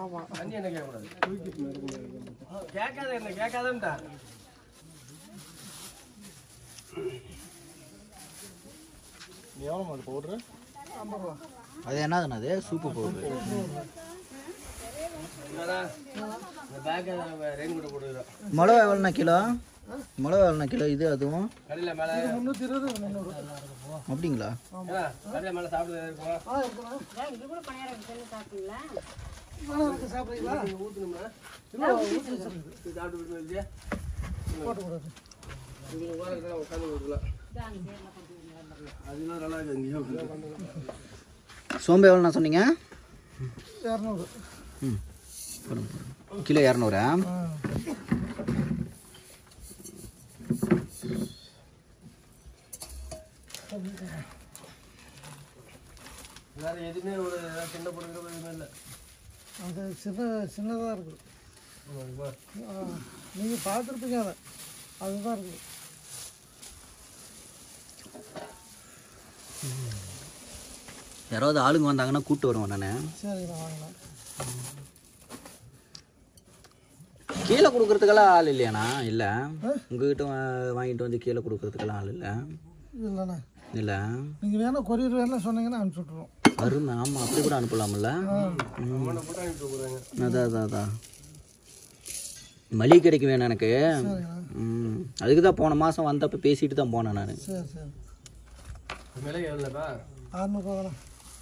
ஆமாம் தண்ணி என்ன கேட்கக்கூடாது கேட்காத என்ன கேட்காதன்ட்டா நீ எவ்வளோ அது பவுட்ரு ஐம்பது ரூபா அது என்னதுண்ணா அது சூப்பு பவுடர் என்னடா இந்த பேக்கை ரெயின் கூட போட்டுக்கிறோம் மிளகா எவ்வளோண்ணா கிலோ மிளகா எவ்வளோண்ணா கிலோ இது அதுவும் கடையில் மேலே முந்நூற்றி இருபது முந்நூறு அப்படிங்களா ஏன்னா கடையில் மேலே சாப்பிட்டு இருக்குமா ஆ இருக்குண்ணா இது கூட பணியாரம் செஞ்சு சாப்பிட்டீங்களா வேணா இருக்கு சாப்பிட்றீங்களா ஊற்றணும்னா இல்லை ஊற்றி இது சாப்பிட்டு விட்டு வச்சு போட்டக்கூடாது இது உட்காந்து உட்காந்து கொடுக்கலாம் அதுலாம் நல்லா இருக்கு இங்கேயும் சோம்பு எவ்வளோண்ணா சொன்னீங்க இரநூறு ம் போடுங்க, போடுங்க. கிலோ இரநூறா ஆ வேறு எதுவுமே ஒரு ஏதாவது சின்ன பொருள் எதுவுமே இல்லை அது சின்ன சின்னதாக இருக்குது நீங்கள் பார்த்துருப்பீங்க அதை அதுதான் இருக்குது யாராவது ஆளுங்க வந்தாங்கன்னா கூப்பிட்டு வருவேன் நான் சரிங்கண்ணா வாங்கலாம் கீழே கொடுக்கறதுக்கெல்லாம் ஆள் இல்லையாண்ணா இல்லை உங்ககிட்ட வா- வாங்கிட்டு வந்து கீழே கொடுக்கறதுக்கெல்லாம் ஆள் இல்லை இல்லைண்ணா இல்லை நீங்கள் வேணா கொரியர் வேணா சொன்னீங்கன்னா அனுப்பிச்சி விட்ருவோம் அருமை ஆமாம் அப்படி கூட அனுப்பலாம்ல அம்மனை போட்டு அனுப்பிட்டு போகிறாங்க அதான் அதான் அதான் மளிகை கடைக்கு வேணும் எனக்கு சரிங்கண்ணா ம் அதுக்கு தான் போன மாதம் வந்தப்போ பேசிட்டு தான் போனேன் நான் சரி சரி மிளகு எவ்வளோப்பா அறநூறுவா தானே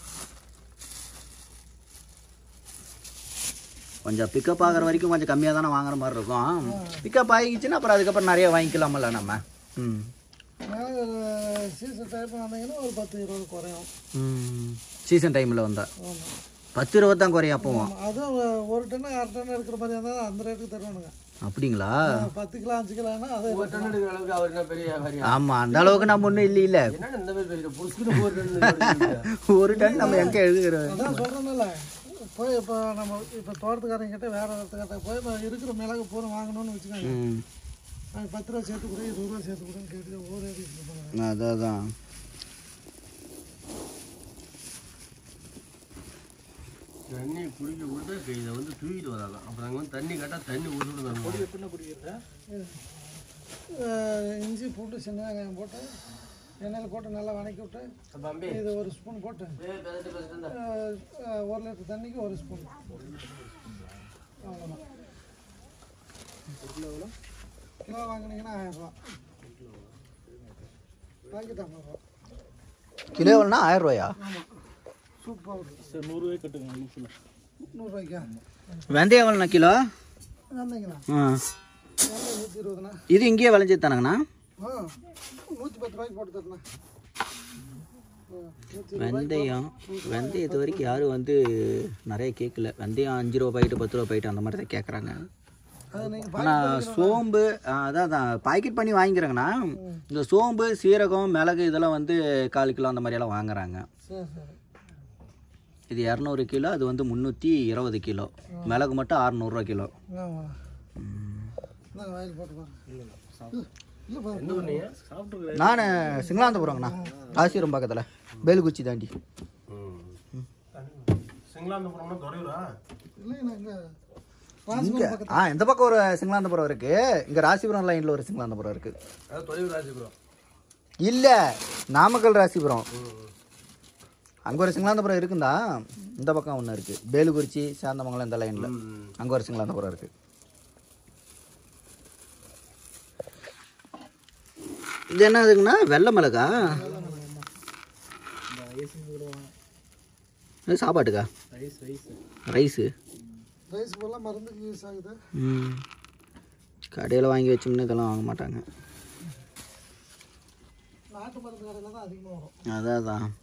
கொஞ்சம் பிக்கப் ஆகிற வரைக்கும் கொஞ்சம் கம்மியாக தானே வாங்குற மாதிரி இருக்கும் பிக்கப் ஆகிடுச்சுன்னா அப்புறம் அதுக்கப்புறம் நிறைய வாங்கிக்கலாமல்ல நம்ம ம் மேலே சீசன் டைப் வந்தீங்கன்னா ஒரு பத்து இருபது குறையும் ம் சீசன் டைமில் வந்தா ஆமாம் பத்து இருபது தான் குறையும் அப்பவும் அதுவும் ஒரு டன்னு அரை டன் எடுக்கிற மாதிரி இருந்தால் அந்த ரேட்டுக்கு தருவானுங்க அப்படிங்களா பத்து கிலோ அஞ்சு கிலோன்னா அதே ஒரு டன் எடுக்கிற அளவுக்கு அவர் என்ன பெரிய வியாபாரியா ஆமாம் அந்த அளவுக்கு நம்ம ஒன்றும் இல்லை இல்லை என்னன்னு இந்த மாதிரி பெரிய புதுசுக்கு ஒரு டன் ஒரு டன் நம்ம எங்கே எழுதுகிறோம் அதான் சொல்கிறேன்ல போய் இப்போ நம்ம இப்போ தோட்டத்துக்காரங்க கிட்ட வேற ஒருத்தர்கிட்ட போய் இப்போ இருக்கிற மிளகு பூரா வாங்கணும்னு வச்சுக்கோங்க ம் நாங்கள் பத்து ரூபா சேர்த்து கொடு இருபது ரூபா சேர்த்து கொடுன்னு கேட்டு ஒரு ரேட்டு இது பண்ணுவாங்க அதான் அதான் தண்ணி குடிக்க விட்டு இதை வந்து தூக்கிட்டு வராங்க அப்புறம் அங்கே வந்து தண்ணி கேட்டால் தண்ணி விட்டுட்டு தரணும் அஹ் இஞ்சி பூண்டு சின்ன வெங்காயம் போட்டு எண்ணெயில் போட்டு நல்லா வதக்கி விட்டு தம்பி இது ஒரு ஸ்பூன் போட்டு பேசிட்டு பேசிட்டு அஹ், அஹ், ஒரு லிட்டர் தண்ணிக்கு ஒரு ஸ்பூன் அவ்வளோதான் கிலோ வாங்கினீங்கன்னா ஆயிரம் ரூபா வாங்கிட்டு ஐம்பது ரூபா கிலோ எவ்வளோனா ஆயிரம் ரூபாயா ஆமாம் சூப் பவுடர் சரி நூறுரூவாய்க்கு கட்டுங்க நூறுரூவாய்க்கா வெந்தயம் எவ்வளோண்ணா கிலோ வந்தீங்களா ஆ வெங்காயம் நூற்றி இருபதுண்ணா இது இங்கேயே விளைஞ்சது தானங்கண்ணா ஆ நூற்றி பத்து ரூபாய்க்கு போட்டு தரேண்ணா ஆ, நூற்றி வெந்தயம் வெந்தயம் இது வரைக்கும் யாரும் வந்து நிறைய கேட்கல வெந்தயம் அஞ்சு ரூபா பாக்கெட்டு பத்து ரூபா பாக்கெட்டு அந்த மாதிரி தான் கேட்குறாங்க அது நீங்கள் ஆனால் சோம்பு ஆ, அதான் அதான் பாக்கெட் பண்ணி வாங்கிக்கிறேங்கண்ணா இந்த சோம்பு சீரகம் மிளகு இதெல்லாம் வந்து கால் கிலோ அந்த மாதிரியெல்லாம் வாங்குறாங்க சரி சரி இது இரநூறு கிலோ அது வந்து முந்நூற்றி இருபது கிலோ மிளகு மட்டும் அறநூறுவா கிலோ ஆமாம் இந்தாங்க வாயில் போட்டு பாருங்க இல்லை பாருங்க நான் சிங்களாந்தபுரங்கண்ணா காசிபுரம் பக்கத்தில் பேலுக்குச்சி தாண்டி சிங்களாந்தபுரம்னா துறையூரா இல்லைங்கண்ணா இங்கே இங்கே ஆ இந்த பக்கம் ஒரு சிங்களாந்தபுரம் இருக்குது இங்கே ராசிபுரம் லைனில் ஒரு சிங்களாந்தபுரம் இருக்குது அதாவது தொலைவு ராசிபுரம் இல்லை நாமக்கல் ராசிபுரம் அங்கே ஒரு சிங்களாந்தபுரம் இருக்குந்தா இந்த பக்கம் ஒன்று இருக்குது பேலுக்குறிச்சி சாந்தமங்கலம் இந்த லைனில் அங்கே ஒரு சிங்களாந்தபுரம் இருக்குது இது என்னதுங்கண்ணா வெள்ளை மிளகா இது சாப்பாட்டுக்கா ரைஸு ரைஸ் போலாம் மருந்துக்கு யூஸ் ஆகுது ம் கடையில் வாங்கி வச்சோம்னா இதெல்லாம் வாங்க மாட்டாங்க நாட்டு மருந்து கடையில் தான் அதிகமாக வரும் அதான் அதான்